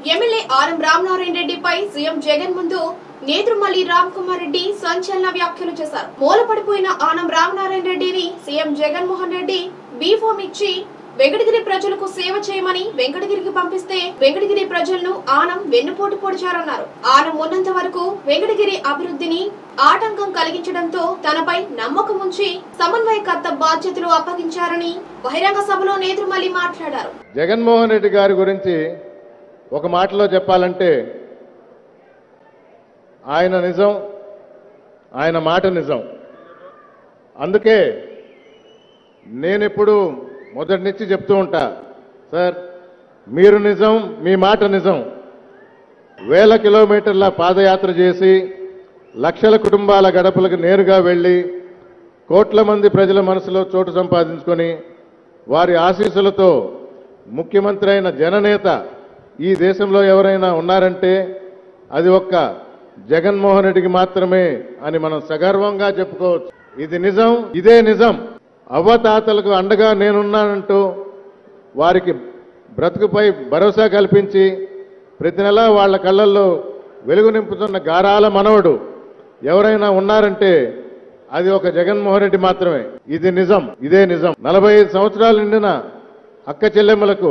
MLA RM Ramanarayana రెడ్డిపై CM Jagan ముందు నేదురుమల్లి రామ్ కుమార్ రెడ్డి సంచలన వ్యాఖ్యలు చేశారు మూలపడిపోయిన ఆనం రామనారాయణ రెడ్డిని CM Jaganmohan Reddy B form ఇచ్చి వెంకటగిరి ప్రజలకు సేవ చేయమని వెంకటగిరికి పంపిస్తే వెంకటగిరి ప్రజలను ఆనం వెన్నుపోటు పొడిచారన్నారు ఆనం ఉన్నంత వరకు వెంకటగిరి అభివృద్ధిని ఆటంకం కలిగించడంతో తనపై నమ్మకం ఉంచి సమన్వయకర్త బాధ్యతలు అప్పగించారని బహిరంగ సభలో నేదురుమల్లి మాట్లాడారు జగన్మోహన్ రెడ్డి గారి గురించి ఒక మాటలో చెప్పాలంటే ఆయన నిజం ఆయన మాట నిజం అందుకే నేనెప్పుడు మొదటి నుంచి చెప్తూ ఉంటా సార్ మీరు నిజం మీ మాట నిజం వేల కిలోమీటర్ల పాదయాత్ర చేసి లక్షల కుటుంబాల గడపలకు నేరుగా వెళ్ళి కోట్ల మంది ప్రజల మనసులో చోటు సంపాదించుకొని వారి ఆశీస్సులతో ముఖ్యమంత్రి అయిన జననేత ఈ దేశంలో ఎవరైనా ఉన్నారంటే అది ఒక్క జగన్మోహన్ రెడ్డికి మాత్రమే అని మనం సగర్వంగా చెప్పుకోవచ్చు ఇది నిజం ఇదే నిజం అవ్వతాతలకు అండగా నేనున్నానంటూ వారికి బ్రతుకుపై భరోసా కల్పించి ప్రతి నెలా వాళ్ళ కళ్ళల్లో వెలుగు నింపుతున్న గారాల మనవడు ఎవరైనా ఉన్నారంటే అది ఒక జగన్మోహన్ రెడ్డి మాత్రమే ఇది నిజం ఇదే నిజం నలభై ఐదు సంవత్సరాలు నిండిన అక్క చెల్లెమ్మలకు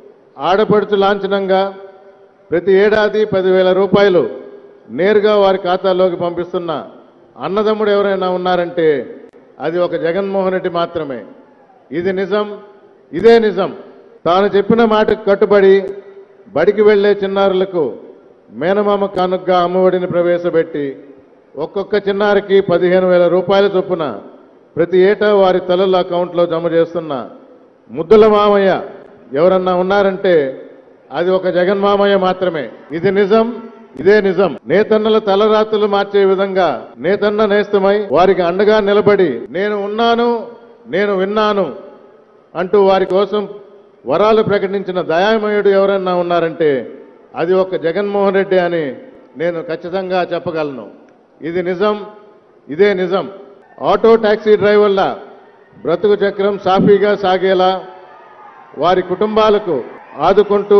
ఆడపడుచు లాంఛనంగా ప్రతి ఏడాది పదివేల రూపాయలు నేరుగా వారి ఖాతాలోకి పంపిస్తున్న అన్నదమ్ముడు ఎవరైనా ఉన్నారంటే అది ఒక జగన్మోహన్ రెడ్డి మాత్రమే ఇది నిజం ఇదే నిజం తాను చెప్పిన మాటకు కట్టుబడి బడికి వెళ్లే చిన్నారులకు మేనమామ కానుకగా అమ్మఒడిని ప్రవేశపెట్టి ఒక్కొక్క చిన్నారికి పదిహేను వేల రూపాయల చొప్పున ప్రతి ఏటా వారి తల్లుల అకౌంట్లో జమ చేస్తున్న ముద్దుల మామయ్య ఎవరన్నా ఉన్నారంటే అది ఒక జగన్మామయ్య మాత్రమే ఇది నిజం ఇదే నిజం నేతన్నల తలరాత్రులు మార్చే విధంగా నేతన్న నేస్తమై వారికి అండగా నిలబడి నేను ఉన్నాను నేను విన్నాను అంటూ వారి కోసం వరాలు ప్రకటించిన దయామయుడు ఎవరన్నా ఉన్నారంటే అది ఒక జగన్మోహన్ రెడ్డి అని నేను ఖచ్చితంగా చెప్పగలను ఇది నిజం ఇదే నిజం ఆటో టాక్సీ డ్రైవర్ల బ్రతుకు చక్రం సాఫీగా సాగేలా వారి కుటుంబాలకు ఆదుకుంటూ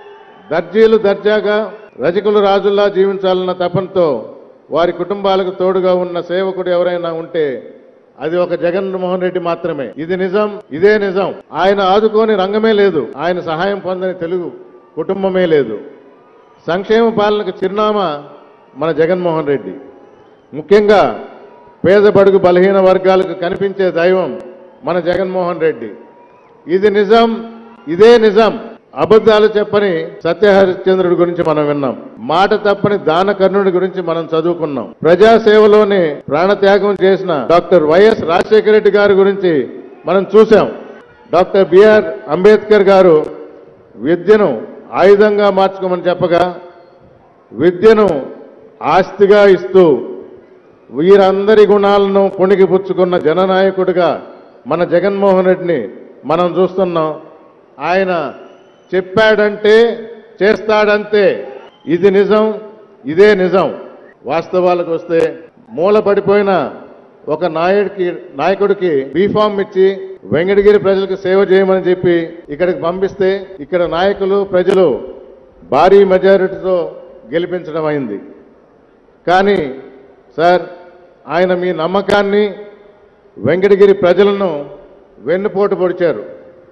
దర్జీలు దర్జాగా రజకులు రాజుల్లా జీవించాలన్న తపనతో వారి కుటుంబాలకు తోడుగా ఉన్న సేవకుడు ఎవరైనా ఉంటే అది ఒక జగన్మోహన్ రెడ్డి మాత్రమే ఇది నిజం ఇదే నిజం ఆయన ఆదుకోని రంగమే లేదు ఆయన సహాయం పొందని తెలుగు కుటుంబమే లేదు సంక్షేమ పాలనకు చిరునామా మన జగన్మోహన్ రెడ్డి ముఖ్యంగా పేద బడుగు బలహీన వర్గాలకు కనిపించే దైవం మన జగన్మోహన్ రెడ్డి ఇది నిజం ఇదే నిజం అబద్ధాలు చెప్పని సత్యహరిశ్చంద్రుడి గురించి మనం విన్నాం మాట తప్పని దానకర్ణుడి గురించి మనం చదువుకున్నాం ప్రజాసేవలోనే ప్రాణత్యాగం చేసిన డాక్టర్ వైఎస్ రాజశేఖర రెడ్డి గారి గురించి మనం చూసాం డాక్టర్ బిఆర్ అంబేద్కర్ గారు విద్యను ఆయుధంగా మార్చుకోమని చెప్పగా విద్యను ఆస్తిగా ఇస్తూ వీరందరి గుణాలను పుణికిపుచ్చుకున్న జననాయకుడిగా మన జగన్మోహన్ రెడ్డిని మనం చూస్తున్నాం ఆయన చెప్పాడంటే చేస్తాడంతే ఇది నిజం ఇదే నిజం వాస్తవాలకు వస్తే మూలపడిపోయిన ఒక నాయుడికి నాయకుడికి బీఫామ్ ఇచ్చి వెంకటగిరి ప్రజలకు సేవ చేయమని చెప్పి ఇక్కడికి పంపిస్తే ఇక్కడ నాయకులు ప్రజలు భారీ మెజారిటీతో గెలిపించడం అయింది కానీ సార్ ఆయన మీ నమ్మకాన్ని వెంకటగిరి ప్రజలను వెన్నుపోటు పొడిచారు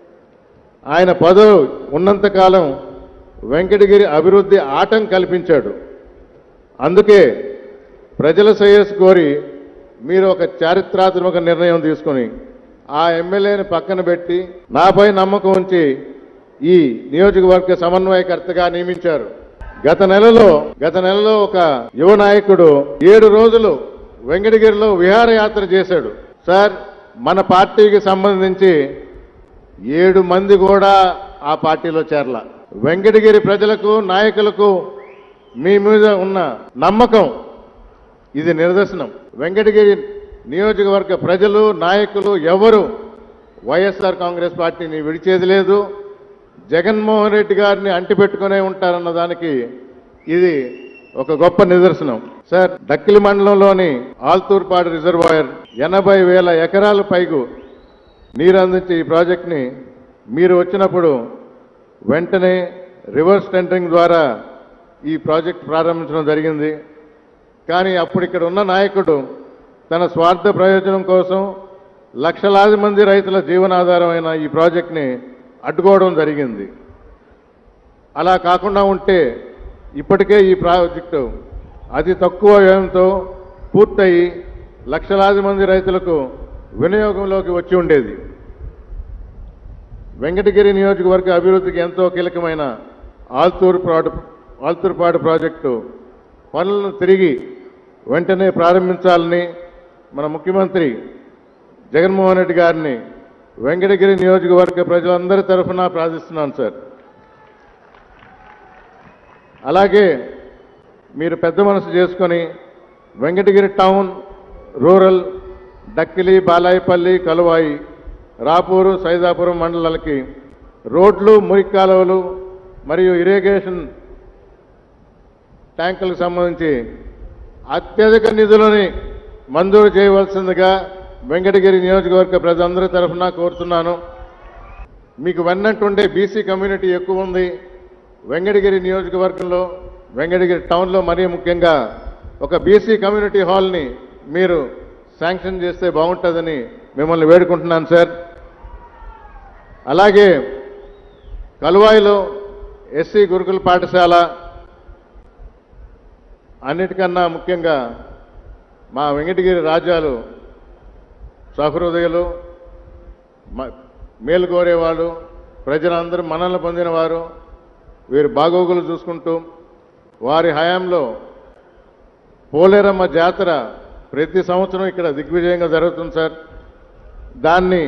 ఆయన పదవి ఉన్నంతకాలం వెంకటగిరి అభివృద్ధి ఆటం కల్పించాడు అందుకే ప్రజల శ్రేయస్సు కోరి మీరు ఒక చారిత్రాత్మక నిర్ణయం తీసుకొని ఆ ఎమ్మెల్యేని పక్కన పెట్టి నాపై నమ్మకం ఉంచి ఈ నియోజకవర్గ సమన్వయకర్తగా నియమించారు గత నెలలో గత నెలలో ఒక యువ నాయకుడు ఏడు రోజులు వెంకటగిరిలో విహారయాత్ర చేశాడు సార్ మన పార్టీకి సంబంధించి ఏడు మంది కూడా ఆ పార్టీలో చేరల వెంకటగిరి ప్రజలకు నాయకులకు మీ మీద ఉన్న నమ్మకం ఇది నిదర్శనం వెంకటగిరి నియోజకవర్గ ప్రజలు నాయకులు ఎవరు వైఎస్ఆర్ కాంగ్రెస్ పార్టీని విడిచేది లేదు జగన్మోహన్ రెడ్డి గారిని అంటిపెట్టుకునే ఉంటారన్న దానికి ఇది ఒక గొప్ప నిదర్శనం సార్ దక్కిలి మండలంలోని ఆల్తూర్పాడు రిజర్వాయర్ ఎనభై వేల ఎకరాల పైగు నీరు అందించే ఈ ప్రాజెక్ట్ని మీరు వచ్చినప్పుడు వెంటనే రివర్స్ టెండరింగ్ ద్వారా ఈ ప్రాజెక్ట్ ప్రారంభించడం జరిగింది కానీ అప్పుడు ఇక్కడ ఉన్న నాయకుడు తన స్వార్థ ప్రయోజనం కోసం లక్షలాది మంది రైతుల జీవనాధారమైన ఈ ప్రాజెక్ట్ని అడ్డుకోవడం జరిగింది అలా కాకుండా ఉంటే ఇప్పటికే ఈ ప్రాజెక్టు అతి తక్కువ వ్యయంతో పూర్తయి లక్షలాది మంది రైతులకు వినియోగంలోకి వచ్చి ఉండేది వెంకటగిరి నియోజకవర్గ అభివృద్ధికి ఎంతో కీలకమైన ఆల్తూరు ప్రాడు ఆల్తూరుపాడు ప్రాజెక్టు పనులను తిరిగి వెంటనే ప్రారంభించాలని మన ముఖ్యమంత్రి జగన్మోహన్ రెడ్డి గారిని వెంకటగిరి నియోజకవర్గ ప్రజలందరి తరఫున ప్రార్థిస్తున్నాను సార్ అలాగే మీరు పెద్ద మనసు చేసుకొని వెంకటగిరి టౌన్ రూరల్ డక్కిలి బాలాయపల్లి కలువాయి రాపూరు సైదాపురం మండలాలకి రోడ్లు మురికి కాలువలు మరియు ఇరిగేషన్ ట్యాంకులకు సంబంధించి అత్యధిక నిధులని మంజూరు చేయవలసిందిగా వెంకటగిరి నియోజకవర్గ ప్రజలందరి తరఫున కోరుతున్నాను మీకు వెన్నట్టుండే బీసీ కమ్యూనిటీ ఎక్కువ ఉంది వెంకటగిరి నియోజకవర్గంలో వెంకటగిరి టౌన్లో మరీ ముఖ్యంగా ఒక బీసీ కమ్యూనిటీ హాల్ని మీరు శాంక్షన్ చేస్తే బాగుంటుందని మిమ్మల్ని వేడుకుంటున్నాను సార్ అలాగే కలువాయిలో ఎస్సీ గురుకుల పాఠశాల అన్నిటికన్నా ముఖ్యంగా మా వెంకటగిరి రాజ్యాలు సహృదయులు మ- మేలు కోరేవాళ్ళు ప్రజలందరూ మనల్ని పొందినవారు వీరి బాగోగులు చూసుకుంటూ వారి హయాంలో పోలేరమ్మ జాతర ప్రతి సంవత్సరం ఇక్కడ దిగ్విజయంగా జరుగుతుంది సార్ దాన్ని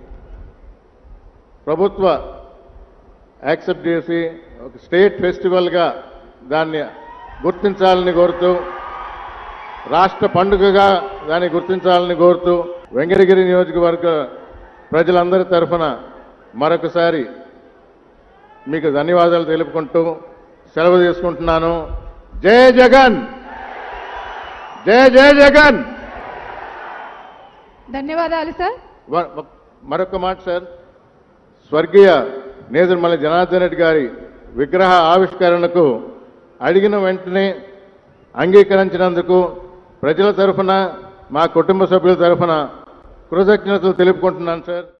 ప్రభుత్వ యాక్సెప్ట్ చేసి ఒక స్టేట్ ఫెస్టివల్గా దాన్ని గుర్తించాలని కోరుతూ రాష్ట్ర పండుగగా దాన్ని గుర్తించాలని కోరుతూ వెంకటగిరి నియోజకవర్గ ప్రజలందరి తరఫున మరొకసారి మీకు ధన్యవాదాలు తెలుపుకుంటూ సెలవు తీసుకుంటున్నాను జై జగన్ జై జై జగన్ ధన్యవాదాలు సార్ వ- వ- మరొక మాట సార్ స్వర్గీయ నేదురుమల్లి జనార్దన్ రెడ్డి గారి విగ్రహ ఆవిష్కరణకు అడిగిన వెంటనే అంగీకరించినందుకు ప్రజల తరఫున మా కుటుంబ సభ్యుల తరఫున కృతజ్ఞతలు తెలుపుకుంటున్నాను సార్